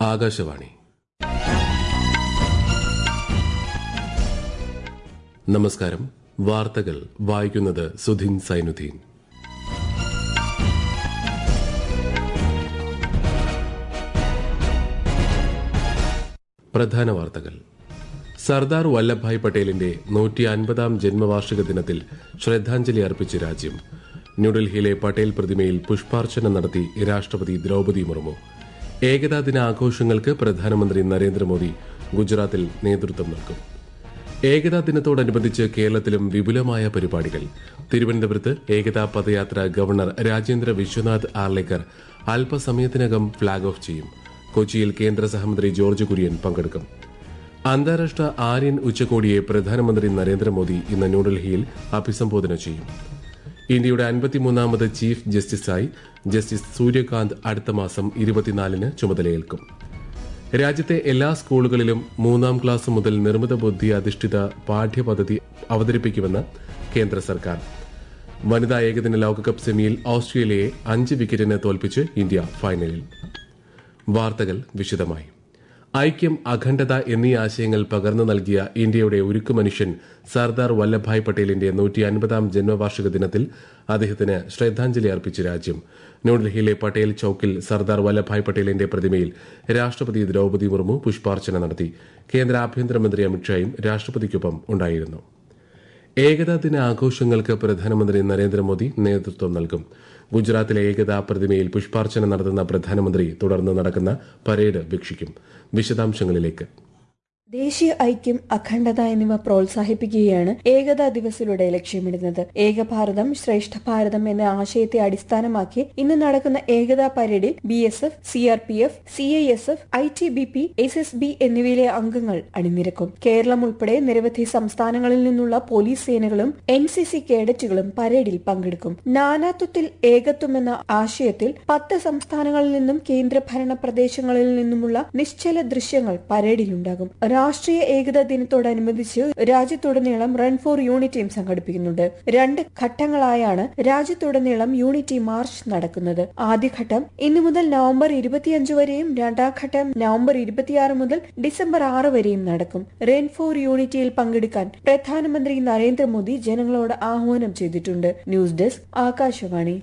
ആകാശവാണി നമസ്കാരം വാർത്തകൾ വായിക്കുന്നത് സുധീൻ സൈനുദ്ദീൻ പ്രധാന വാർത്തകൾ സർദാർ വല്ലഭായ് പട്ടേലിന്റെ നൂറ്റി അൻപതാം ജന്മവാർഷിക ദിനത്തിൽ ശ്രദ്ധാഞ്ജലി അർപ്പിച്ച് രാജ്യം ന്യൂഡൽഹിയിലെ പട്ടേൽ പ്രതിമയിൽ പുഷ്പാർച്ചന നടത്തി രാഷ്ട്രപതി ദ്രൌപതി മുർമു ഏകതാ ദിന ആഘോഷങ്ങൾക്ക് പ്രധാനമന്ത്രി നരേന്ദ്രമോദി ഗുജറാത്തിൽ നേതൃത്വം നൽകും ഏകതാ ദിനത്തോടനുബന്ധിച്ച് കേരളത്തിലും വിപുലമായ പരിപാടികൾ തിരുവനന്തപുരത്ത് ഏകതാ പദയാത്ര ഗവർണർ രാജേന്ദ്ര വിശ്വനാഥ് ആർലേക്കർ അല്പസമയത്തിനകം ഫ്ളാഗ് ഓഫ് ചെയ്യും കൊച്ചിയിൽ കേന്ദ്ര സഹമന്ത്രി ജോർജ് കുര്യൻ പങ്കെടുക്കും അന്താരാഷ്ട്ര ആര്യൻ ഉച്ചകോടിയെ പ്രധാനമന്ത്രി നരേന്ദ്രമോദി ഇന്ന് ന്യൂഡൽഹിയിൽ അഭിസംബോധന ചെയ്യും ഇന്ത്യയുടെ അൻപത്തിമൂന്നാമത് ചീഫ് ജസ്റ്റിസായി ജസ്റ്റിസ് സൂര്യകാന്ത് അടുത്ത മാസം ഇരുപത്തിനാലിന് ചുമതലയേൽക്കും രാജ്യത്തെ എല്ലാ സ്കൂളുകളിലും മൂന്നാം ക്ലാസ് മുതൽ നിർമ്മിത ബുദ്ധി അധിഷ്ഠിത പാഠ്യപദ്ധതി അവതരിപ്പിക്കുമെന്ന് കേന്ദ്ര സർക്കാർ വനിതാ ഏകദിന ലോകകപ്പ് സെമിയിൽ ഓസ്ട്രേലിയയെ അഞ്ച് വിക്കറ്റിന് തോൽപ്പിച്ച് ഇന്ത്യ ഫൈനലിൽ വാർത്തകൾ വിശദമായി ഐക്യം അഖണ്ഡത എന്നീ ആശയങ്ങൾ പകർന്നു നൽകിയ ഇന്ത്യയുടെ ഉരുക്കു മനുഷ്യൻ സർദാർ വല്ലഭായ് പട്ടേലിന്റെ നൂറ്റി അൻപതാം ജന്മവാർഷിക ദിനത്തിൽ അദ്ദേഹത്തിന് ശ്രദ്ധാഞ്ജലി അർപ്പിച്ച് രാജ്യം ന്യൂഡൽഹിയിലെ പട്ടേൽ ചൌക്കിൽ സർദാർ വല്ലഭായ് പട്ടേലിന്റെ പ്രതിമയിൽ രാഷ്ട്രപതി ദ്രൌപതി മുർമു പുഷ്പാർച്ചന നടത്തി കേന്ദ്ര ആഭ്യന്തരമന്ത്രി അമിത്ഷായും രാഷ്ട്രപതിക്കൊപ്പം ഉണ്ടായിരുന്നു ഏകതാ ദിന ആഘോഷങ്ങൾക്ക് പ്രധാനമന്ത്രി നരേന്ദ്രമോദി നേതൃത്വം നൽകും ഗുജറാത്തിലെ ഏകതാ പ്രതിമയിൽ പുഷ്പാർച്ചന നടത്തുന്ന പ്രധാനമന്ത്രി തുടർന്ന് നടക്കുന്ന പരേഡ് വീക്ഷിക്കും വിശദാംശങ്ങളിലേക്ക് ദേശീയ ഐക്യം അഖണ്ഡത എന്നിവ പ്രോത്സാഹിപ്പിക്കുകയാണ് ഏകതാ ദിവസിലൂടെ ലക്ഷ്യമിടുന്നത് ഏകഭാരതം ശ്രേഷ്ഠ ഭാരതം എന്ന ആശയത്തെ അടിസ്ഥാനമാക്കി ഇന്ന് നടക്കുന്ന ഏകതാ പരേഡിൽ B S F C R P F C I S F I T B P S S B എന്നിവയിലെ അംഗങ്ങൾ അണിനിരക്കും കേരളം ഉൾപ്പെടെ നിരവധി സംസ്ഥാനങ്ങളിൽ നിന്നുള്ള പോലീസ് സേനകളും എൻ സി സി കേഡറ്റുകളും പരേഡിൽ പങ്കെടുക്കും നാനാത്വത്തിൽ ഏകത്വം എന്ന ആശയത്തിൽ പത്ത് സംസ്ഥാനങ്ങളിൽ നിന്നും കേന്ദ്രഭരണ പ്രദേശങ്ങളിൽ നിന്നുമുള്ള നിശ്ചല ദൃശ്യങ്ങൾ പരേഡിലുണ്ടാകും രാഷ്ട്രീയ ഏകതാ ദിനത്തോടനുബന്ധിച്ച് രാജ്യത്തുടനീളം റൺ ഫോർ യൂണിറ്റിയും സംഘടിപ്പിക്കുന്നുണ്ട് രണ്ട് ഘട്ടങ്ങളായാണ് രാജ്യത്തുടനീളം യൂണിറ്റി മാർച്ച് നടക്കുന്നത് ആദ്യഘട്ടം ഇന്നു മുതൽ നവംബർ ഇരുപത്തിയഞ്ച് വരെയും രണ്ടാം ഘട്ടം നവംബർ ഇരുപത്തിയാറ് മുതൽ ഡിസംബർ ആറ് വരെയും നടക്കും റൺ ഫോർ യൂണിറ്റിയിൽ പങ്കെടുക്കാൻ പ്രധാനമന്ത്രി നരേന്ദ്രമോദി ജനങ്ങളോട് ആഹ്വാനം ചെയ്തിട്ടുണ്ട് ന്യൂസ് ഡെസ്ക് ആകാശവാണി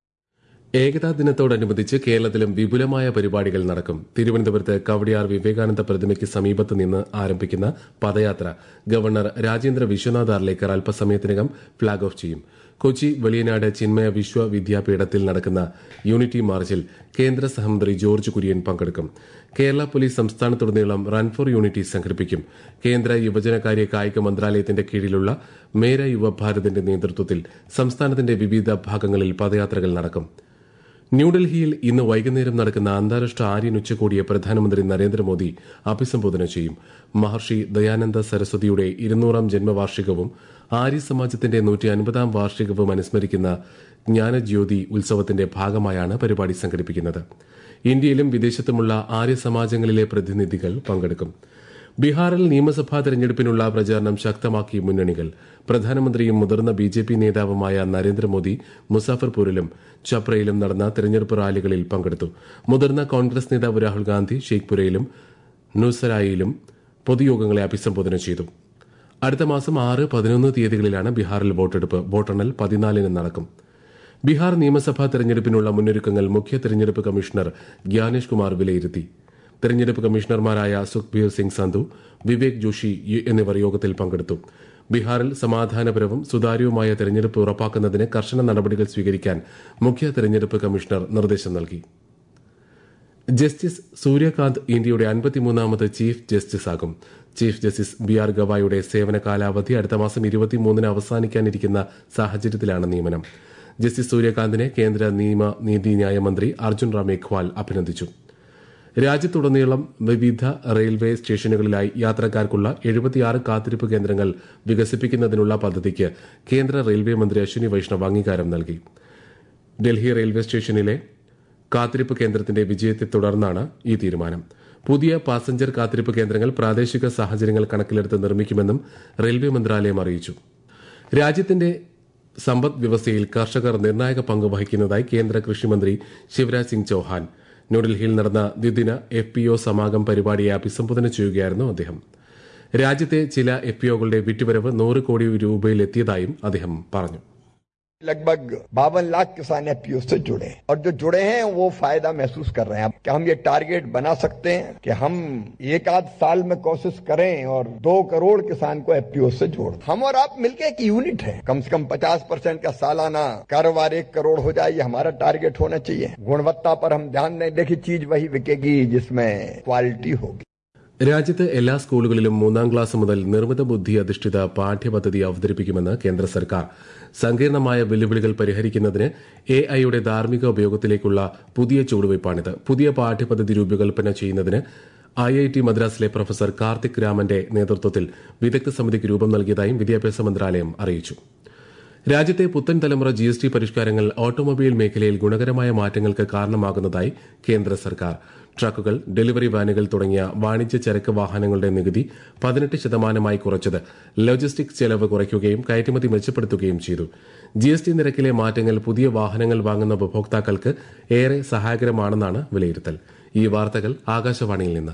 ഏകതാ ദിനത്തോടനുബന്ധിച്ച് കേരളത്തിലും വിപുലമായ പരിപാടികൾ നടക്കും തിരുവനന്തപുരത്ത് കവടിയാർ വിവേകാനന്ദ പ്രതിമയ്ക്ക് സമീപത്ത് നിന്ന് ആരംഭിക്കുന്ന പദയാത്ര ഗവർണർ രാജേന്ദ്ര വിശ്വനാഥ് ആർലേക്കർ അല്പസമയത്തിനകം ഫ്ളാഗ് ഓഫ് ചെയ്യും കൊച്ചി വെളിയനാട് ചിന്മയ വിശ്വവിദ്യാപീഠത്തിൽ നടക്കുന്ന യൂണിറ്റി മാർച്ചിൽ കേന്ദ്ര സഹമന്ത്രി ജോർജ് കുര്യൻ പങ്കെടുക്കും കേരള പോലീസ് സംസ്ഥാനത്തുടനീളം റൺ ഫോർ യൂണിറ്റി സംഘടിപ്പിക്കും കേന്ദ്ര യുവജനകാര്യ കായിക മന്ത്രാലയത്തിന്റെ കീഴിലുള്ള മേര യുവഭാരതിന്റെ നേതൃത്വത്തിൽ സംസ്ഥാനത്തിന്റെ വിവിധ ഭാഗങ്ങളിൽ പദയാത്രകൾ നടക്കും ന്യൂഡൽഹിയിൽ ഇന്ന് വൈകുന്നേരം നടക്കുന്ന അന്താരാഷ്ട്ര ആര്യൻ ഉച്ചകോടിയെ പ്രധാനമന്ത്രി നരേന്ദ്രമോദി അഭിസംബോധന ചെയ്യും മഹർഷി ദയാനന്ദ സരസ്വതിയുടെ ഇരുന്നൂറാം ജന്മവാർഷികവും ആര്യ സമാജത്തിന്റെ നൂറ്റി അൻപതാം വാർഷികവും അനുസ്മരിക്കുന്ന ജ്ഞാനജ്യോതി ഉത്സവത്തിന്റെ ഭാഗമായാണ് പരിപാടി സംഘടിപ്പിക്കുന്നത് ഇന്ത്യയിലും വിദേശത്തുമുള്ള ആര്യ സമാജങ്ങളിലെ പ്രതിനിധികൾ പങ്കെടുക്കും ബീഹാറിൽ നിയമസഭാ തെരഞ്ഞെടുപ്പിനുള്ള പ്രചാരണം ശക്തമാക്കി മുന്നണികൾ പ്രധാനമന്ത്രിയും മുതിർന്ന ബി ജെ പി നേതാവുമായ നരേന്ദ്രമോദി മുസാഫർപൂരിലും ഛപ്രയിലും നടന്ന തെരഞ്ഞെടുപ്പ് റാലികളിൽ പങ്കെടുത്തു മുതിർന്ന കോൺഗ്രസ് നേതാവ് രാഹുൽ ഗാന്ധി ഷെയ്ഖ്പുരയിലും നുസരായിലും പൊതുയോഗങ്ങളെ അഭിസംബോധന ചെയ്തു അടുത്ത മാസം ആറ് പതിനൊന്ന് തീയതികളിലാണ് ബീഹാറിൽ വോട്ടെടുപ്പ് വോട്ടെണ്ണൽ പതിനാലിന് നടക്കും ബീഹാർ നിയമസഭാ തെരഞ്ഞെടുപ്പിനുള്ള മുന്നൊരുക്കങ്ങൾ മുഖ്യ തെരഞ്ഞെടുപ്പ് കമ്മീഷണർ ഗ്യാനേഷ് കുമാർ വിലയിരുത്തി തെരഞ്ഞെടുപ്പ് കമ്മീഷണർമാരായ സുഖ്ബീർ സിംഗ് സന്ധു വിവേക് ജോഷി എന്നിവർ യോഗത്തിൽ പങ്കെടുത്തു ബീഹാറിൽ സമാധാനപരവും സുതാര്യവുമായ തെരഞ്ഞെടുപ്പ് ഉറപ്പാക്കുന്നതിന് കർശന നടപടികൾ സ്വീകരിക്കാൻ മുഖ്യ തെരഞ്ഞെടുപ്പ് കമ്മീഷണർ നിർദ്ദേശം നൽകി ജസ്റ്റിസ് സൂര്യകാന്ത് ഇന്ത്യയുടെ അൻപത്തിമൂന്നാമത് ചീഫ് ജസ്റ്റിസ് ആകും ചീഫ് ജസ്റ്റിസ് ബി ആർ ഗവായുടെ സേവന കാലാവധി അടുത്ത മാസം ഇരുപത്തിമൂന്നിന് അവസാനിക്കാനിരിക്കുന്ന സാഹചര്യത്തിലാണ് നിയമനം ജസ്റ്റിസ് സൂര്യകാന്തിനെ കേന്ദ്ര നിയമ നീതിന്യായ മന്ത്രി അർജുൻ റാം മേഘ്വാൽ അഭിനന്ദിച്ചു രാജ്യത്തുടനീളം വിവിധ റെയിൽവേ സ്റ്റേഷനുകളിലായി യാത്രക്കാർക്കുള്ള എഴുപത്തിയാറ് കാത്തിരിപ്പ് കേന്ദ്രങ്ങൾ വികസിപ്പിക്കുന്നതിനുള്ള പദ്ധതിക്ക് കേന്ദ്ര റെയിൽവേ മന്ത്രി അശ്വിനി വൈഷ്ണവ് അംഗീകാരം നൽകി ഡൽഹി റെയിൽവേ സ്റ്റേഷനിലെ കാത്തിരിപ്പ് കേന്ദ്രത്തിന്റെ വിജയത്തെ തുടർന്നാണ് ഈ തീരുമാനം പുതിയ പാസഞ്ചർ കാത്തിരിപ്പ് കേന്ദ്രങ്ങൾ പ്രാദേശിക സാഹചര്യങ്ങൾ കണക്കിലെടുത്ത് നിർമ്മിക്കുമെന്നും റെയിൽവേ മന്ത്രാലയം അറിയിച്ചു രാജ്യത്തിന്റെ സമ്പദ് വ്യവസ്ഥയിൽ കർഷകർ നിർണായക പങ്ക് വഹിക്കുന്നതായി കേന്ദ്ര കൃഷിമന്ത്രി ശിവരാജ് സിംഗ് ചൌഹാൻ ന്യൂഡൽഹിയിൽ നടന്ന ദ്വിദിന എഫ് പി ഒ സമാഗം പരിപാടിയെ അഭിസംബോധന ചെയ്യുകയായിരുന്നു അദ്ദേഹം രാജ്യത്തെ ചില എഫ് പി ഒകളുടെ വിറ്റുവരവ് നൂറ് കോടി രൂപയിലെത്തിയതായും അദ്ദേഹം പറഞ്ഞു लगभग बावन लाख किसान एफपीओ से जुड़े और जो जुड़े हैं वो फायदा महसूस कर रहे हैं कि हम ये टारगेट बना सकते हैं कि हम एक आध साल में कोशिश करें और दो करोड़ किसान को एफपीओ से जोड़ हम और आप मिलकर एक यूनिट है कम से कम पचास परसेंट का सालाना कारोबार एक करोड़ हो जाए ये हमारा टारगेट होना चाहिए गुणवत्ता पर हम ध्यान नहीं देखिए चीज वही बिकेगी जिसमें क्वालिटी होगी രാജ്യത്ത് എല്ലാ സ്കൂളുകളിലും മൂന്നാം ക്ലാസ് മുതൽ നിർമ്മിത ബുദ്ധി അധിഷ്ഠിത പാഠ്യപദ്ധതി അവതരിപ്പിക്കുമെന്ന് കേന്ദ്ര സർക്കാർ സങ്കീർണമായ വെല്ലുവിളികൾ പരിഹരിക്കുന്നതിന് എ ഐയുടെ ധാർമ്മിക ഉപയോഗത്തിലേക്കുള്ള പുതിയ ചുവടുവയ്പ്പാണിത് പുതിയ പാഠ്യപദ്ധതി രൂപകൽപ്പന ചെയ്യുന്നതിന് ഐ ഐ ടി മദ്രാസിലെ പ്രൊഫസർ കാർത്തിക് രാമന്റെ നേതൃത്വത്തിൽ വിദഗ്ധ സമിതിക്ക് രൂപം നൽകിയതായും വിദ്യാഭ്യാസ മന്ത്രാലയം അറിയിച്ചു രാജ്യത്തെ പുത്തൻ തലമുറ ജി എസ് ടി പരിഷ്കാരങ്ങൾ ഓട്ടോമൊബൈൽ മേഖലയിൽ ഗുണകരമായ മാറ്റങ്ങൾക്ക് കാരണമാകുന്നതായി കേന്ദ്ര സർക്കാർ ട്രക്കുകൾ ഡെലിവറി വാനുകൾ തുടങ്ങിയ വാണിജ്യ ചരക്ക് വാഹനങ്ങളുടെ നികുതി പതിനെട്ട് ശതമാനമായി കുറച്ചത് ലോജിസ്റ്റിക്സ് ചെലവ് കുറയ്ക്കുകയും കയറ്റുമതി മെച്ചപ്പെടുത്തുകയും ചെയ്തു ജി എസ് ടി നിരക്കിലെ മാറ്റങ്ങൾ പുതിയ വാഹനങ്ങൾ വാങ്ങുന്ന ഉപഭോക്താക്കൾക്ക് ഏറെ സഹായകരമാണെന്നാണ് വിലയിരുത്തൽ ഈ വാർത്തകൾ ആകാശവാണിയിൽ നിന്ന്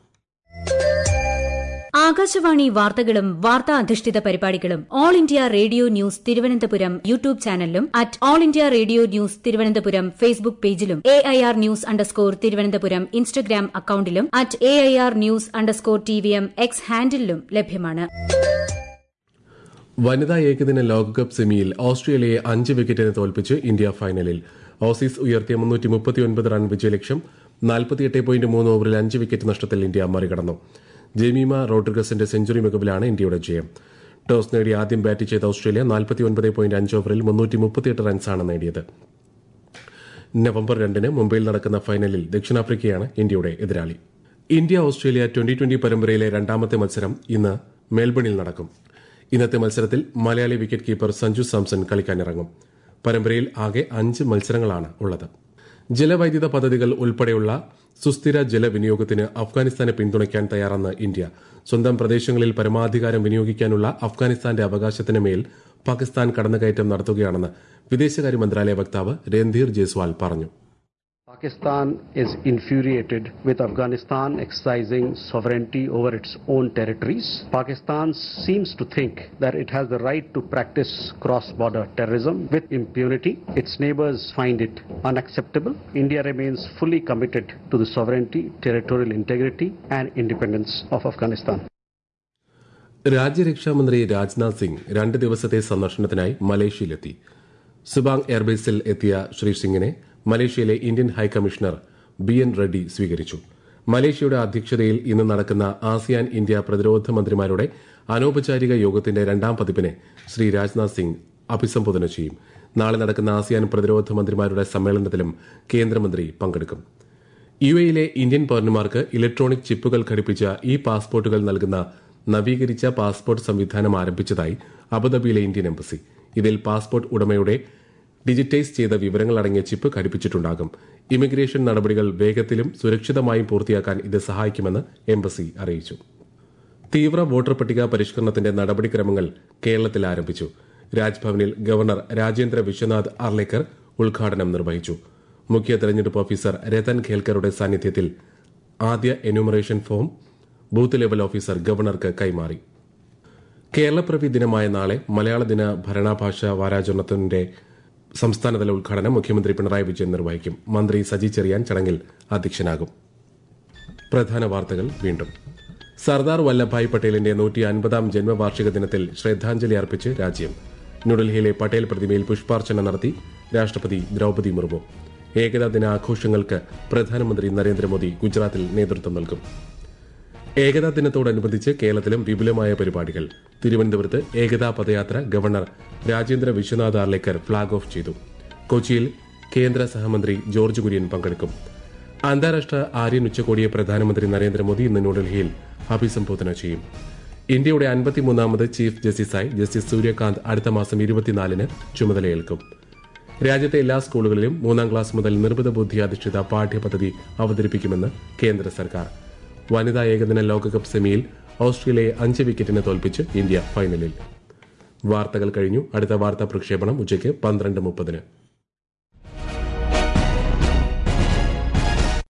ആകാശവാണി വാർത്തകളും വാർത്താ അധിഷ്ഠിത പരിപാടികളും all India radio news Thiruvananthapuram YouTube ചാനലിലും at all India radio news Thiruvananthapuram Facebook പേജിലും A I R news underscore Thiruvananthapuram Instagram അക്കൌണ്ടിലും at A I R news underscore T V M X ഹാൻഡിലും ലഭ്യമാണ് വനിതാ ഏകദിന ലോകകപ്പ് സെമിയിൽ ഓസ്ട്രേലിയയെ അഞ്ച് വിക്കറ്റിന് തോൽപ്പിച്ച് ഇന്ത്യ ഫൈനലിൽ ഓസീസ് ഉയർത്തിയ മുന്നൂറ്റി മുപ്പത്തിയൊൻപത് റൺ വിജയലക്ഷ്യം നാൽപ്പത്തിയെട്ട് പോയിന്റ് മൂന്ന് ഓവറിൽ അഞ്ച് വിക്കറ്റ് നഷ്ടത്തിൽ ഇന്ത്യ മറികടന്നു ജെമീമ റോഡ്രിഗസിന്റെ സെഞ്ചുറി മികവിലാണ് ഇന്ത്യയുടെ ജയം ടോസ് നേടി ആദ്യം ബാറ്റ് ചെയ്ത ഓസ്ട്രേലിയ നാൽപ്പത്തിയൊൻപത് പോയിന്റ് അഞ്ച് ഓവറിൽ മുന്നൂറ്റി മുപ്പത്തിയെട്ട് റൺസാണ് നേടിയത് നവംബർ രണ്ടിന് മുംബൈയിൽ നടക്കുന്ന ഫൈനലിൽ ദക്ഷിണാഫ്രിക്കയാണ് ഇന്ത്യയുടെ എതിരാളി ഇന്ത്യ ഓസ്ട്രേലിയ ട്വന്റി ട്വന്റി പരമ്പരയിലെ രണ്ടാമത്തെ മത്സരം ഇന്ന് മെൽബണിൽ നടക്കും ഇന്നത്തെ മത്സരത്തിൽ Malayali wicket keeper Sanju Samson കളിക്കാനിറങ്ങും പരമ്പരയിൽ ആകെ അഞ്ച് മത്സരങ്ങളാണ് ഉള്ളത് ജലവൈദ്യുത പദ്ധതികൾ ഉൾപ്പെടെയുള്ള സുസ്ഥിര ജലവിനിയോഗത്തിന് അഫ്ഗാനിസ്ഥാനെ പിന്തുണയ്ക്കാൻ തയ്യാറെന്ന് ഇന്ത്യ സ്വന്തം പ്രദേശങ്ങളിൽ പരമാധികാരം വിനിയോഗിക്കാനുള്ള അഫ്ഗാനിസ്ഥാന്റെ അവകാശത്തിന് മേൽ പാകിസ്ഥാൻ കടന്നുകയറ്റം നടത്തുകയാണെന്ന് വിദേശകാര്യ മന്ത്രാലയ വക്താവ് രൺധീർ ജയ്സ്വാൾ പറഞ്ഞു Pakistan is infuriated with Afghanistan exercising sovereignty over its own territories. Pakistan seems to think that it has the right to practice cross border terrorism with impunity. Its neighbors find it unacceptable. India remains fully committed to the sovereignty, territorial integrity, and independence of Afghanistan. രാജ്യരക്ഷാമന്ത്രി രാജ്നാഥ് സിംഗ് രണ്ട് ദിവസത്തെ സന്ദർശനത്തിനായി മലേഷ്യയിലെത്തി സുബാങ് എയർബേസിൽ എത്തിയ ശ്രീ സിംഗിനെ മലേഷ്യയിലെ Indian high commissioner B N Reddy സ്വീകരിച്ചു മലേഷ്യയുടെ അധ്യക്ഷതയിൽ ഇന്ന് നടക്കുന്ന ആസിയാൻ ഇന്ത്യ പ്രതിരോധ മന്ത്രിമാരുടെ അനൌപചാരിക യോഗത്തിന്റെ രണ്ടാം പതിപ്പിനെ ശ്രീ രാജ്നാഥ് സിംഗ് അഭിസംബോധന ചെയ്യും നാളെ നടക്കുന്ന ആസിയാൻ പ്രതിരോധ മന്ത്രിമാരുടെ സമ്മേളനത്തിലും കേന്ദ്രമന്ത്രി പങ്കെടുക്കും യു എയിലെ ഇന്ത്യൻ പൌരന്മാർക്ക് ഇലക്ട്രോണിക് ചിപ്പുകൾ ഘടിപ്പിച്ച ഇ പാസ്പോർട്ടുകൾ നൽകുന്ന നവീകരിച്ച പാസ്പോർട്ട് സംവിധാനം ആരംഭിച്ചതായി അബുദാബിയിലെ ഇന്ത്യൻ എംബസി ഇതിൽ പാസ്പോർട്ട് ഉടമയുടെ ഡിജിറ്റൈസ് ചെയ്ത വിവരങ്ങൾ അടങ്ങിയ ചിപ്പ് ഘടിപ്പിച്ചിട്ടുണ്ടാകും ഇമിഗ്രേഷൻ നടപടികൾ വേഗത്തിലും സുരക്ഷിതമായും പൂർത്തിയാക്കാൻ ഇത് സഹായിക്കുമെന്ന് എംബസി അറിയിച്ചു തീവ്ര വോട്ടർ പട്ടിക പരിഷ്കരണത്തിന്റെ നടപടിക്രമങ്ങൾ കേരളത്തിൽ ആരംഭിച്ചു രാജ്ഭവനിൽ ഗവർണർ രാജേന്ദ്ര വിശ്വനാഥ് അർലേക്കർ ഉദ്ഘാടനം നിർവഹിച്ചു മുഖ്യ തെരഞ്ഞെടുപ്പ് ഓഫീസർ രതൻ ഖേൽക്കറുടെ സാന്നിധ്യത്തിൽ ആദ്യ enumeration form booth level officer ഗവർണർക്ക് കൈമാറി കേരളപ്പിറവി ദിനമായ നാളെ മലയാള ദിന ഭരണഭാഷാ വാരാചരണത്തിന്റെ സംസ്ഥാനതല ഉദ്ഘാടനം മുഖ്യമന്ത്രി പിണറായി വിജയൻ നിർവഹിക്കും മന്ത്രി സജി ചെറിയാൻ ചടങ്ങിൽ അധ്യക്ഷനാകും പ്രധാന വാർത്തകൾ വീണ്ടും സർദാർ വല്ലഭായ് പട്ടേലിന്റെ നൂറ്റി അൻപതാം ജന്മവാർഷിക ദിനത്തിൽ ശ്രദ്ധാഞ്ജലി അർപ്പിച്ച് രാജ്യം ന്യൂഡൽഹിയിലെ പട്ടേൽ പ്രതിമയിൽ പുഷ്പാർച്ചന നടത്തി രാഷ്ട്രപതി ദ്രൌപതി മുർമു ഏകതാ ദിന ആഘോഷങ്ങൾക്ക് പ്രധാനമന്ത്രി നരേന്ദ്രമോദി ഗുജറാത്തിൽ നേതൃത്വം നൽകും ഏകതാ ദിനത്തോടനുബന്ധിച്ച് കേരളത്തിലും വിപുലമായ പരിപാടികൾ തിരുവനന്തപുരത്ത് ഏകതാ പദയാത്ര governor Rajendra Vishwanath Arlekar flag off ചെയ്തു കൊച്ചിയിൽ കേന്ദ്ര സഹമന്ത്രി ജോർജ് കുര്യൻ പങ്കെടുക്കും അന്താരാഷ്ട്ര ആര്യൻ ഉച്ചകോടിയെ പ്രധാനമന്ത്രി നരേന്ദ്രമോദി ഇന്ന് ന്യൂഡൽഹിയിൽ അഭിസംബോധന ചെയ്യും ഇന്ത്യയുടെ അൻപത്തിമൂന്നാമത് ചീഫ് ജസ്റ്റിസായി ജസ്റ്റിസ് സൂര്യകാന്ത് അടുത്ത മാസം ഇരുപത്തിനാലിന് ചുമതലയേൽക്കും രാജ്യത്തെ എല്ലാ സ്കൂളുകളിലും മൂന്നാം ക്ലാസ് മുതൽ നിർമ്മിത ബുദ്ധി അധിഷ്ഠിത പാഠ്യപദ്ധതി അവതരിപ്പിക്കുമെന്ന് കേന്ദ്ര സർക്കാർ വനിതാ ഏകദിന ലോകകപ്പ് സെമിയിൽ ഓസ്ട്രേലിയയെ അഞ്ച് വിക്കറ്റിന് തോൽപ്പിച്ച് ഇന്ത്യ ഫൈനലിൽ വാർത്തകൾ കഴിഞ്ഞു അടുത്ത വാർത്താ പ്രക്ഷേപണം ഉച്ചയ്ക്ക് പന്ത്രണ്ട് മുപ്പതിന്